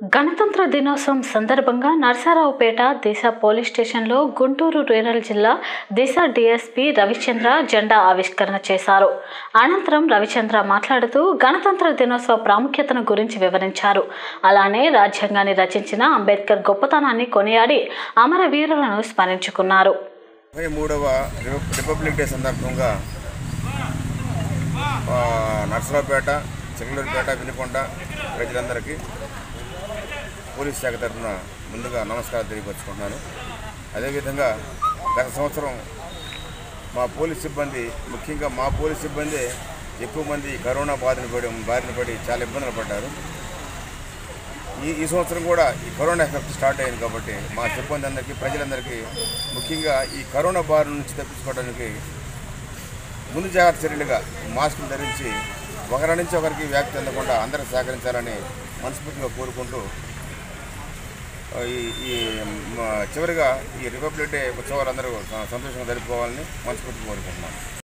గణతంత్ర దినోత్సవం సందర్భంగా నరసరావుపేట దిశ పోలీస్ స్టేషన్లో గుంటూరు రూరల్ జిల్లా దిశ డీఎస్పీ రవిచంద్ర జెండా ఆవిష్కరణ చేశారు అనంతరం రవిచంద్ర మాట్లాడుతూ గణతంత్ర దినోత్సవ ప్రాముఖ్యతను గురించి వివరించారు అలానే రాజ్యాంగాన్ని రచించిన అంబేద్కర్ గొప్పతనాన్ని కొనియాడి అమరవీరులను స్మరించుకున్నారు ముప్పై మూడవ రిప- రిపబ్లిక్ డే సందర్భంగా ఆ, నర్సరావుపేట చెంగళూరుపేట వినుకొండ ప్రజలందరికీ పోలీస్ శాఖ తరఫున ముందుగా నమస్కారం తెలియపరుచుకుంటున్నాను అదేవిధంగా గత సంవత్సరం మా పోలీస్ సిబ్బంది ముఖ్యంగా మా పోలీస్ సిబ్బంది ఎక్కువ మంది కరోనా బారిన పడి బారిన పడి చాలా ఇబ్బందులు పడ్డారు ఈ ఈ సంవత్సరం కూడా ఈ కరోనా ఎఫెక్ట్ స్టార్ట్ అయింది కాబట్టి మా సిబ్బంది అందరికీ ప్రజలందరికీ ముఖ్యంగా ఈ కరోనా బారి నుంచి తప్పించుకోవడానికి ముందు జాగ్రత్త చర్యలుగా మాస్కులు ధరించి ఒకరి నుంచి ఒకరికి వ్యాప్తి చెందకుండా అందరూ సహకరించాలని మనస్ఫూర్తిగా కోరుకుంటూ ఆ, ఈ ఈ మ, చివరిగా ఈ రిపబ్లిక్ డే ఉత్సవాలు అందరూ సంతోషంగా జరుపుకోవాలని మనస్ఫూర్తిగా కోరుకుంటున్నాను